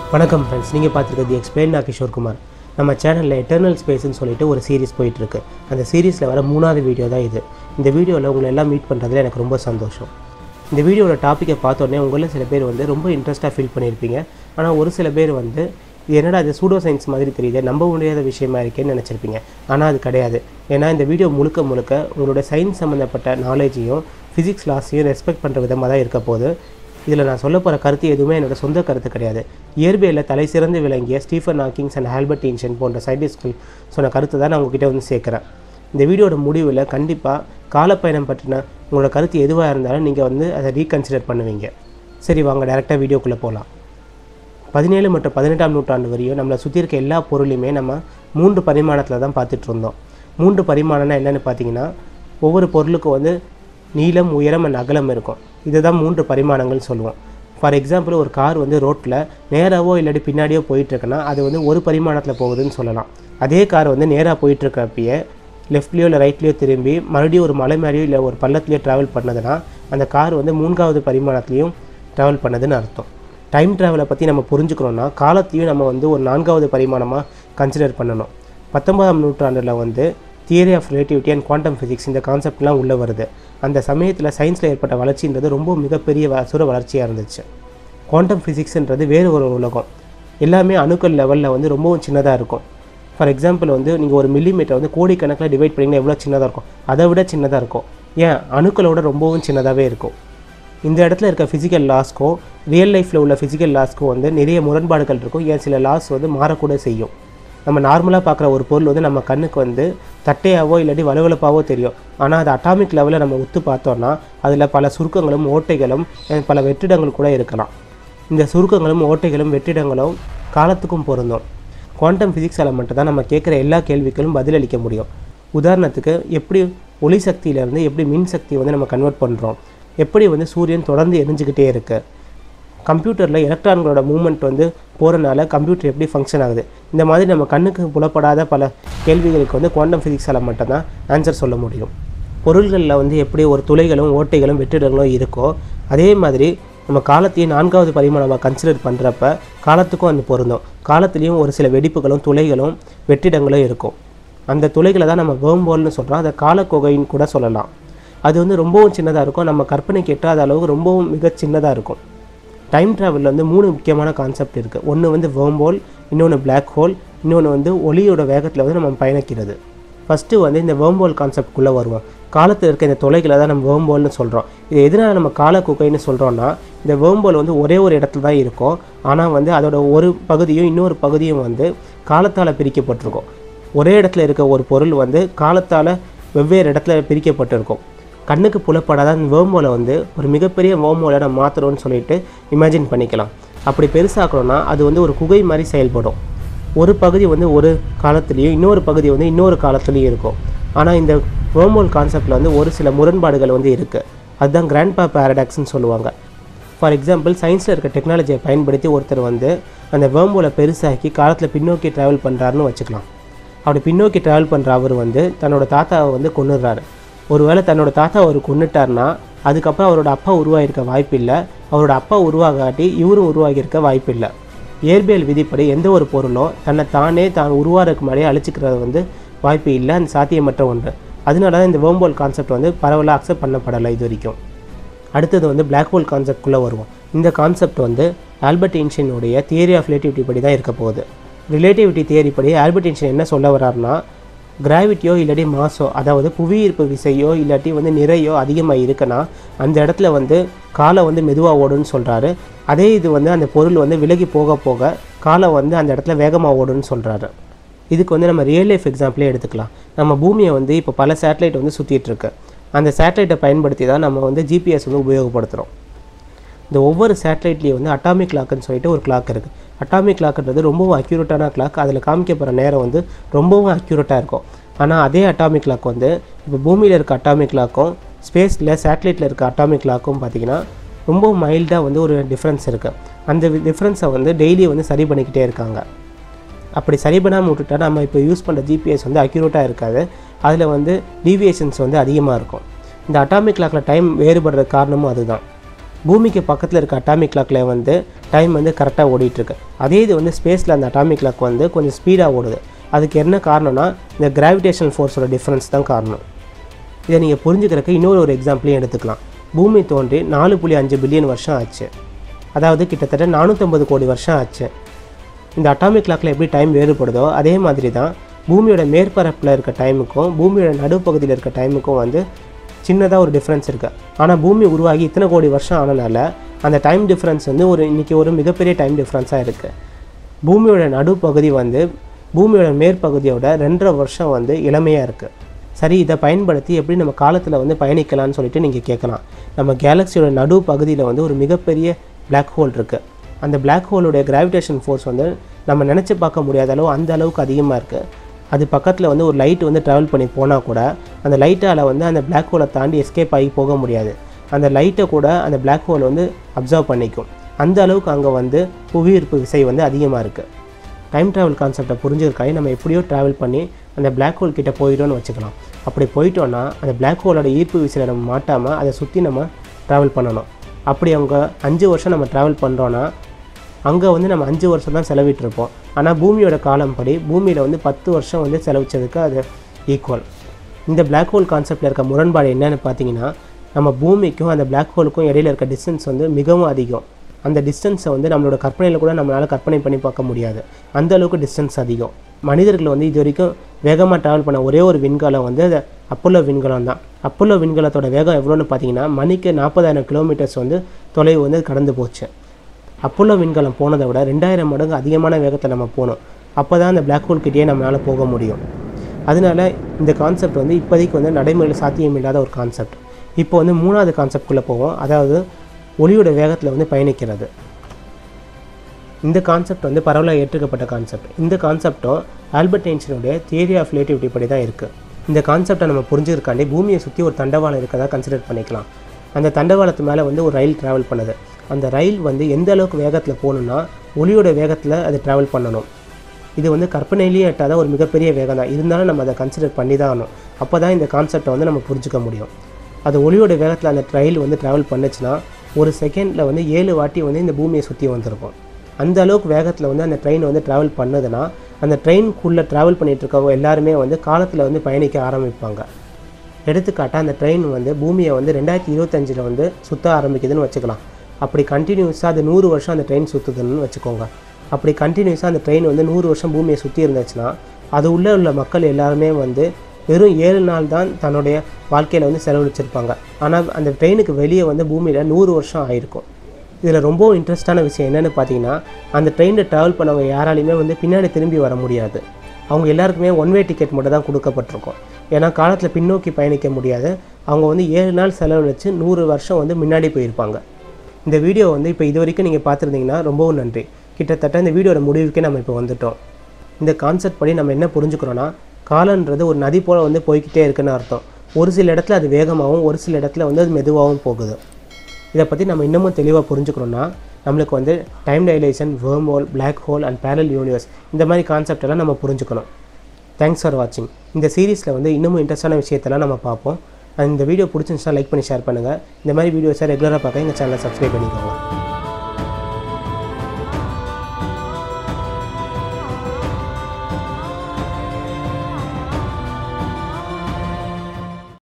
வணக்கம் ஃப்ரெண்ட்ஸ் நீங்கள் பார்த்துருக்கிறது எக்ஸ்பிளைன் நான் கிஷோர் குமார் நம்ம சேனலில் எட்டர்னல் ஸ்பேஸ்னு சொல்லிட்டு ஒரு சீரிஸ் போயிட்டுருக்கு அந்த சீரிஸில் வர மூணாவது வீடியோ தான் இது இந்த வீடியோவில் உங்களை எல்லாம் மீட் பண்ணுறதுல எனக்கு ரொம்ப சந்தோஷம் இந்த வீடியோட டாப்பிக்கை பார்த்தோன்னே உங்களில் சில பேர் வந்து ரொம்ப இன்ட்ரெஸ்ட்டாக ஃபீல் பண்ணியிருப்பீங்க ஆனால் ஒரு சில பேர் வந்து இது என்னடா அது சூடோ சயின்ஸ் மாதிரி தெரியுது நம்ப முடியாத விஷயமா இருக்கேன்னு நினச்சிருப்பீங்க ஆனால் அது கிடையாது ஏன்னா இந்த வீடியோ முழுக்க முழுக்க உங்களோட சயின்ஸ் சம்மந்தப்பட்ட நாலேஜையும் ஃபிசிக்ஸ் லாஸையும் ரெஸ்பெக்ட் பண்ணுற விதமாக தான் இருக்க போகுது இதில் நான் சொல்ல போகிற கருத்து எதுவுமே என்னோட சொந்த கருத்து கிடையாது இயற்பியலில் தலை சிறந்து விளங்கிய Stephen Hawkings and Albert Einstein போன்ற சயின்டிஸ்ட்கள் சொன்ன கருத்தை தான் நான் உங்ககிட்ட வந்து சேர்க்குறேன் இந்த வீடியோட முடிவில் கண்டிப்பாக காலப்பயணம் பற்றின உங்களோட கருத்து எதுவாக இருந்தாலும் நீங்கள் வந்து அதை ரீகன்சிடர் பண்ணுவீங்க சரி வாங்க டேரெக்டாக வீடியோக்குள்ளே போகலாம் பதினேழு மற்றும் பதினெட்டாம் நூற்றாண்டு வரையும் நம்மளை சுற்றி இருக்க எல்லா பொருளையுமே நம்ம மூன்று பரிமாணத்தில் தான் பார்த்துட்டு இருந்தோம் மூன்று பரிமாணம்னா என்னென்னு பார்த்தீங்கன்னா ஒவ்வொரு பொருளுக்கும் வந்து நீளம் உயரம் and அகலம் இருக்கும் இதுதான் மூன்று பரிமாணங்கள் சொல்லுவோம் ஃபார் எக்ஸாம்பிள் ஒரு கார் வந்து ரோட்டில் நேராவோ இல்லாட்டி பின்னாடியோ போயிட்டுருக்குன்னா அது வந்து ஒரு பரிமாணத்தில் போகுதுன்னு சொல்லலாம் அதே கார் வந்து நேராக போயிட்டுருக்கப்பயே லெஃப்ட்லேயோ இல்லை ரைட்லேயோ திரும்பி மறுபடியும் ஒரு மலை மேலேயோ இல்லை ஒரு பள்ளத்துலையோ ட்ராவல் பண்ணதுன்னா அந்த கார் வந்து மூன்றாவது பரிமாணத்துலேயும் ட்ராவல் பண்ணதுன்னு அர்த்தம் டைம் ட்ராவலை பற்றி நம்ம புரிஞ்சுக்கணுன்னா காலத்தையும் நம்ம வந்து ஒரு நான்காவது பரிமாணமாக கன்சிடர் பண்ணணும் பத்தொன்பதாம் நூற்றாண்டில் வந்து theory of relativity and quantum physics இந்த கான்செப்ட்லாம் உள்ளே வருது அந்த சமயத்தில் சயின்ஸில் ஏற்பட்ட வளர்ச்சின்றது ரொம்ப மிகப்பெரிய வ- அசுர வளர்ச்சியாக இருந்துச்சு குவாண்டம் ஃபிசிக்ஸ்ன்றது வேறு ஒரு உலகம் எல்லாமே அணுக்கள் லெவலில் வந்து ரொம்பவும் சின்னதாக இருக்கும் ஃபார் எக்ஸாம்பிள் வந்து நீங்கள் ஒரு மில்லிமீட்டர் வந்து கோடிக்கணக்கில் டிவைட் பண்ணிங்கன்னா எவ்வளோ சின்னதாக இருக்கும் அதை விட சின்னதாக இருக்கும் ஏன் அணுக்களோட ரொம்பவும் சின்னதாகவே இருக்கும் இந்த இடத்துல இருக்க ஃபிசிக்கல் லாஸ்க்கும் ரியல் லைஃப்பில் உள்ள ஃபிசிக்கல் லாஸ்க்கும் வந்து நிறைய முரண்பாடுகள் இருக்கும் ஏன் சில லாஸ் வந்து மாறக்கூட செய்யும் நம்ம நார்மலாக பார்க்குற ஒரு பொருள் வந்து நம்ம கண்ணுக்கு வந்து தட்டையாவோ இல்லாட்டி வலுவலுப்பாவோ தெரியும் ஆனால் அது அட்டாமிக் லெவலில் நம்ம உத்து பார்த்தோம்னா அதில் பல சுருக்கங்களும் ஓட்டைகளும் அஹ் பல வெற்றிடங்கள் கூட இருக்கலாம் இந்த சுருக்கங்களும் ஓட்டைகளும் வெற்றிடங்களும் காலத்துக்கும் பொருந்தும் குவாண்டம் ஃபிசிக்ஸால் மட்டும்தான் நம்ம கேட்குற எல்லா கேள்விகளும் பதிலளிக்க முடியும் உதாரணத்துக்கு எப்படி ஒளி சக்தியிலேருந்து எப்படி மின் சக்தியை வந்து நம்ம கன்வெர்ட் பண்ணுறோம் எப்படி வந்து சூரியன் தொடர்ந்து எரிஞ்சுக்கிட்டே இருக்குது கம்ப்யூட்டரில் எலக்ட்ரான்களோட மூவ்மெண்ட் வந்து போகிறனால கம்ப்யூட்டர் எப்படி ஃபங்க்ஷன் ஆகுது இந்த மாதிரி நம்ம கண்ணுக்கு புலப்படாத பல கேள்விகளுக்கு வந்து குவாண்டம் ஃபிசிக்ஸால் மட்டும்தான் ஆன்சர் சொல்ல முடியும் பொருள்களில் வந்து எப்படி ஒரு துளைகளும் ஓட்டைகளும் வெற்றிடங்களும் இருக்கோ அதே மாதிரி நம்ம காலத்தையும் நான்காவது பரிமாணமாக கன்சிடர் பண்ணுறப்ப காலத்துக்கும் அது பொருந்தும் காலத்துலேயும் ஒரு சில வெடிப்புகளும் துளைகளும் வெற்றிடங்களும் இருக்கும் அந்த துளைகளை தான் நம்ம வேர்ம்போல்னு சொல்கிறோம் அதை காலக்கொகைன்னு கூட சொல்லலாம் அது வந்து ரொம்பவும் சின்னதாக இருக்கும் நம்ம கற்பனைக்கு எட்டாத அளவுக்கு ரொம்பவும் மிக சின்னதாக இருக்கும் டைம் ட்ராவலில் வந்து மூணு முக்கியமான கான்செப்ட் இருக்குது ஒன்று வந்து வேர்ம்போல் இன்னொன்று பிளாக் ஹோல் இன்னொன்று வந்து ஒளியோட வேகத்தில் வந்து நம்ம பயணிக்கிறது ஃபஸ்ட்டு வந்து இந்த வேர்ம்போல் கான்செப்ட்குள்ளே வருவோம் காலத்தில் இருக்க இந்த தொலைகளை தான் நம்ம வேர்ம்போல்னு சொல்கிறோம் இது எதனால் நம்ம கால குகைன்னு சொல்கிறோன்னா இந்த வேர்ம்போல் வந்து ஒரே ஒரு இடத்துல தான் இருக்கும் ஆனால் வந்து அதோட ஒரு பகுதியும் இன்னொரு பகுதியும் வந்து காலத்தால் பிரிக்கப்பட்டிருக்கும் ஒரே இடத்துல இருக்க ஒரு பொருள் வந்து காலத்தால் வெவ்வேறு இடத்துல பிரிக்கப்பட்டிருக்கும் கண்ணுக்கு புலப்படாத அந்த வேர்மோலை வந்து ஒரு மிகப்பெரிய வேர்மோலை நம்ம மாற்றுறோம்னு சொல்லிட்டு இமேஜின் பண்ணிக்கலாம் அப்படி பெருசாக்கணும்னா அது வந்து ஒரு குகை மாதிரி செயல்படும் ஒரு பகுதி வந்து ஒரு காலத்துலேயும் இன்னொரு பகுதி வந்து இன்னொரு காலத்துலேயும் இருக்கும் ஆனால் இந்த வேர்மோல் கான்செப்டில் வந்து ஒரு சில முரண்பாடுகள் வந்து இருக்குது அதுதான் கிராண்ட்பா பேரடாக்ஸ்னு சொல்லுவாங்க ஃபார் எக்ஸாம்பிள் சயின்ஸில் இருக்க டெக்னாலஜியை பயன்படுத்தி ஒருத்தர் வந்து அந்த வேர்மோலை பெருசாக்கி காலத்தில் பின்னோக்கி ட்ராவல் பண்ணுறாருன்னு வச்சுக்கலாம் அப்படி பின்னோக்கி ட்ராவல் பண்ணுற அவர் வந்து தன்னோட தாத்தாவை வந்து கொன்னுடுறாரு ஒருவேளை தன்னோட தாத்தா அவர் கொன்னுட்டார்னா அதுக்கப்புறம் அவரோட அப்பா உருவாகியிருக்க வாய்ப்பில்லை அவரோட அப்பா உருவாகாட்டி இவரும் உருவாகியிருக்க வாய்ப்பில்லை இயற்பியல் விதிப்படி எந்த ஒரு பொருளும் தன்னை தானே தான் உருவாகிறதுக்கு முன்னாடியே அழிச்சிக்கிறது வந்து வாய்ப்பு இல்லை அந்த சாத்தியமற்ற ஒன்று அதனால தான் இந்த வேர்ம்போல் கான்செப்ட் வந்து பரவலாக அக்செப்ட் பண்ணப்படலை இது வரைக்கும் அடுத்தது வந்து பிளாக் ஹோல் கான்செப்ட்குள்ளே வருவோம் இந்த கான்செப்ட் வந்து ஆல்பர்ட் ஐன்ஸ்டைனுடைய தியரி ஆஃப் ரிலேட்டிவிட்டி படி தான் இருக்க போகுது ரிலேட்டிவிட்டி தியரி படி ஆல்பர்ட் ஐன்ஸ்டைன் என்ன சொல்ல வர்றாருன்னா கிராவிட்டியோ இல்லாட்டி மாஸோ அதாவது புவியீர்ப்பு விசையோ இல்லாட்டி வந்து நிறையோ அதிகமாக இருக்குன்னா அந்த இடத்துல வந்து காலம் வந்து மெதுவாக ஓடுன்னு சொல்கிறாரு அதே இது வந்து அந்த பொருள் வந்து விலகி போக போக காலம் வந்து அந்த இடத்துல வேகமாக ஓடுன்னு சொல்கிறாரு இதுக்கு வந்து நம்ம ரியல் லைஃப் எக்ஸாம்பிளே எடுத்துக்கலாம் நம்ம பூமியை வந்து இப்போ பல சேட்டலைட் வந்து சுற்றிட்டு இருக்கு அந்த சேட்டலைட்டை பயன்படுத்தி தான் நம்ம வந்து ஜிபிஎஸ் வந்து உபயோகப்படுத்துகிறோம் இந்த ஒவ்வொரு சேட்டலைட்லேயும் வந்து அட்டாமிக் கிளாக்குன்னு சொல்லிட்டு ஒரு கிளாக் இருக்குது அட்டாமிக் கிளாக்ன்றது ரொம்பவும் அக்யூரேட்டான கிளாக் அதில் காமிக்கப்படுற நேரம் வந்து ரொம்பவும் அக்யூரேட்டாக இருக்கும் ஆனால் அதே அட்டாமிக் கிளாக் வந்து இப்போ பூமியில் இருக்க அட்டாமிக் கிளாக்கும் ஸ்பேஸில் சேட்டலைட்டில் இருக்க அட்டாமிக் கிளாக்கும் பார்த்தீங்கன்னா ரொம்ப மைல்டாக வந்து ஒரு டிஃப்ரென்ஸ் இருக்குது அந்த டிஃப்ரென்ஸை வந்து டெய்லி வந்து சரி பண்ணிக்கிட்டே இருக்காங்க அப்படி சரி பண்ணாமல் விட்டுட்டா நம்ம இப்போ யூஸ் பண்ணுற ஜிபிஎஸ் வந்து அக்யூரேட்டாக இருக்காது அதில் வந்து டீவியேஷன்ஸ் வந்து அதிகமாக இருக்கும் இந்த அட்டாமிக் கிளாக்கில் டைம் வேறுபடுற காரணமும் அதுதான் பூமிக்கு பக்கத்தில் இருக்க அட்டாமிக் கிளாக்கில் வந்து டைம் வந்து கரெக்டாக ஓடிட்டுருக்கு அதே இது வந்து ஸ்பேஸில் அந்த அட்டாமிக் கிளாக் வந்து கொஞ்சம் ஸ்பீடாக ஓடுது அதுக்கு என்ன காரணம்னா இந்த கிராவிடேஷனல் ஃபோர்ஸோட டிஃப்ரென்ஸ் தான் காரணம் இதை நீங்கள் புரிஞ்சுக்கிறதுக்கு இன்னொரு ஒரு எக்ஸாம்பிளையும் எடுத்துக்கலாம் பூமி தோன்றி நாலு புள்ளி அஞ்சு பில்லியன் வருஷம் ஆச்சு அதாவது கிட்டத்தட்ட நானூற்றம்பது கோடி வருஷம் ஆச்சு இந்த அட்டாமிக் கிளாக்கில் எப்படி டைம் வேறுபடுதோ அதே மாதிரி தான் பூமியோட மேற்பரப்பில் இருக்க டைமுக்கும் பூமியோட நடுப்பகுதியில் இருக்க டைமுக்கும் வந்து சின்னதாக ஒரு டிஃப்ரென்ஸ் இருக்குது ஆனால் பூமி உருவாகி இத்தனை கோடி வருஷம் ஆனனால அந்த டைம் டிஃப்ரென்ஸ் வந்து ஒரு இன்றைக்கி ஒரு மிகப்பெரிய டைம் டிஃப்ரென்ஸாக இருக்குது பூமியோட நடுப்பகுதி வந்து பூமியோட மேற்பகுதியோட ரெண்டரை வருஷம் வந்து இளமையாக இருக்குது சரி இதை பயன்படுத்தி எப்படி நம்ம காலத்தில் வந்து பயணிக்கலாம்னு சொல்லிட்டு நீங்கள் கேட்கலாம் நம்ம கேலக்ஸியோட நடு பகுதியில் வந்து ஒரு மிகப்பெரிய Black ஹோல் இருக்குது அந்த Black ஹோலுடைய கிராவிடேஷன் ஃபோர்ஸ் வந்து நம்ம நினச்சி பார்க்க முடியாத அளவு அந்த அளவுக்கு அதிகமாக இருக்குது அது பக்கத்தில் வந்து ஒரு லைட் வந்து ட்ராவல் பண்ணி போனால் கூட அந்த லைட்டால் வந்து அந்த Black ஹோலை தாண்டி எஸ்கேப் ஆகி போக முடியாது அந்த லைட்டை கூட அந்த Black ஹோல் வந்து அப்சர்வ் பண்ணிக்கும் அந்த அளவுக்கு அங்கே வந்து புவியீர்ப்பு விசை வந்து அதிகமாக இருக்குது டைம் ட்ராவல் கான்செப்டை புரிஞ்சுருக்காய் நம்ம எப்படியோ ட்ராவல் பண்ணி அந்த Black ஹோல் கிட்ட போயிட்டோம்னு வச்சுக்கலாம் அப்படி போயிட்டோன்னா அந்த Black ஹோலோட ஈர்ப்பு விசையில் நம்ம மாட்டாமல் அதை சுற்றி நம்ம ட்ராவல் பண்ணணும் அப்படி அவங்க அஞ்சு வருஷம் நம்ம ட்ராவல் பண்ணுறோன்னா அங்கே வந்து நம்ம அஞ்சு வருஷம் தான் செலவிட்டிருப்போம் ஆனால் பூமியோட காலம் படி பூமியில் வந்து பத்து வருஷம் வந்து செலவிச்சதுக்கு அது ஈக்குவல் இந்த Black ஹோல் கான்செப்டில் இருக்க முரண்பாடு என்னன்னு பார்த்தீங்கன்னா நம்ம பூமிக்கும் அந்த Black ஹோலுக்கும் இடையில இருக்க டிஸ்டன்ஸ் வந்து மிகவும் அதிகம் அந்த டிஸ்டன்ஸை வந்து நம்மளோட கற்பனையில் கூட நம்மளால் கற்பனை பண்ணி பார்க்க முடியாது அந்த அளவுக்கு டிஸ்டன்ஸ் அதிகம் மனிதர்கள் வந்து இது வரைக்கும் வேகமாக ட்ராவல் பண்ண ஒரே ஒரு விண்கலம் வந்து அது அப்போலோ விண்கலம் தான் அப்போலோ விண்கலத்தோட வேகம் எவ்வளோன்னு பார்த்தீங்கன்னா மணிக்கு நாற்பதாயிரம் கிலோமீட்டர்ஸ் வந்து தொலைவு வந்து கடந்து போச்சு அப்போலோ விண்கலம் போனதை விட ரெண்டாயிரம் மடங்கு அதிகமான வேகத்தை நம்ம போகணும் அப்போ தான் அந்த Black ஹோல் கிட்டேயே நம்மளால் போக முடியும் அதனால இந்த கான்செப்ட் வந்து இப்போதைக்கு வந்து நடைமுறையில் சாத்தியமில்லாத ஒரு கான்செப்ட் இப்போ வந்து மூணாவது கான்செப்ட்குள்ளே போவோம் அதாவது ஒளியோட வேகத்தில் வந்து பயணிக்கிறது இந்த கான்செப்ட் வந்து பரவலாக ஏற்றுக்கப்பட்ட கான்செப்ட் இந்த கான்செப்டும் ஆல்பர்ட் ஐன்ஸ்டீனுடைய தியரி ஆஃப் ரிலேட்டிவிட்டி படி தான் இருக்குது இந்த கான்செப்டை நம்ம புரிஞ்சுக்கிறக்காண்டி பூமியை சுற்றி ஒரு தண்டவாளம் இருக்கதா கன்சிடர் பண்ணிக்கலாம் அந்த தண்டவாளத்து மேலே வந்து ஒரு ரயில் ட்ராவல் பண்ணுது அந்த ரயில் வந்து எந்த அளவுக்கு வேகத்தில் போகணுன்னா ஒளியோட வேகத்தில் அது ட்ராவல் பண்ணணும் இது வந்து கற்பனையிலேயே எட்டாத ஒரு மிகப்பெரிய வேகம் தான் இருந்தாலும் நம்ம அதை கன்சிடர் பண்ணி தான் ஆகணும் அப்போ தான் இந்த கான்செப்டை வந்து நம்ம புரிஞ்சுக்க முடியும் அது ஒளியோட வேகத்தில் அந்த ரயில் வந்து ட்ராவல் பண்ணுச்சுன்னா ஒரு செகண்டில் வந்து ஏழு வாட்டி வந்து இந்த பூமியை சுற்றி வந்திருக்கும் அந்த அளவுக்கு வேகத்தில் வந்து அந்த ட்ரெயின் வந்து ட்ராவல் பண்ணுதுன்னா அந்த ட்ரெயின்குள்ளே ட்ராவல் பண்ணிட்டு இருக்கவங்க எல்லாருமே வந்து காலத்தில் வந்து பயணிக்க ஆரம்பிப்பாங்க எடுத்துக்காட்டாக அந்த ட்ரெயின் வந்து பூமியை வந்து ரெண்டாயிரத்தி இருபத்தஞ்சில் வந்து சுற்ற ஆரம்பிக்குதுன்னு வச்சுக்கலாம் அப்படி கண்டினியூஸாக அது நூறு வருஷம் அந்த ட்ரெயின் சுற்றுதுன்னு வச்சுக்கோங்க அப்படி கண்டினியூஸாக அந்த ட்ரெயின் வந்து நூறு வருஷம் பூமியை சுற்றி இருந்துச்சுன்னா அது உள்ளே உள்ள மக்கள் எல்லாருமே வந்து வெறும் ஏழு நாள் தான் தன்னுடைய வாழ்க்கையில் வந்து செலவழிச்சிருப்பாங்க ஆனால் அந்த ட்ரெயினுக்கு வெளியே வந்து பூமியில் நூறு வருஷம் ஆயிருக்கும் இதில் ரொம்ப இன்ட்ரெஸ்டான விஷயம் என்னென்னு பார்த்தீங்கன்னா அந்த ட்ரெயினில் ட்ராவல் பண்ணவங்க யாராலையுமே வந்து பின்னாடி திரும்பி வர முடியாது அவங்க எல்லாருக்குமே ஒன் வே டிக்கெட் மட்டும் தான் கொடுக்கப்பட்டிருக்கும் ஏன்னா காலத்தில் பின்னோக்கி பயணிக்க முடியாது அவங்க வந்து ஏழு நாள் செலவழித்து நூறு வருஷம் வந்து முன்னாடி போயிருப்பாங்க இந்த வீடியோ வந்து இப்போ இது வரைக்கும் நீங்கள் பார்த்துருந்தீங்கன்னா ரொம்பவும் நன்றி கிட்டத்தட்ட இந்த வீடியோட முடிவுக்கே நம்ம இப்போ வந்துட்டோம் இந்த கான்செப்ட் படி நம்ம என்ன புரிஞ்சுக்கிறோன்னா காலன்றது ஒரு நதி போல் வந்து போய்க்கிட்டே இருக்குன்னு அர்த்தம் ஒரு சில இடத்துல அது வேகமாகவும் ஒரு சில இடத்துல வந்து அது மெதுவாகவும் போகுது இதை பற்றி நம்ம இன்னமும் தெளிவாக புரிஞ்சுக்கணுன்னா நம்மளுக்கு வந்து time dilation wormhole black hole and parallel universe இந்த மாதிரி கான்செப்ட் எல்லாம் நம்ம புரிஞ்சுக்கணும் தேங்க்ஸ் ஃபார் வாட்சிங் இந்த சீரிஸில் வந்து இன்னமும் இன்ட்ரெஸ்டான விஷயத்தெல்லாம் நம்ம பார்ப்போம் And இந்த வீடியோ பிடிச்சிருந்துச்சா லைக் பண்ணி ஷேர் பண்ணுங்கள் இந்த மாதிரி வீடியோஸை ரெகுலராக பார்க்க எங்கள் சேனலை சப்ஸ்கிரைப் பண்ணிக்கோங்க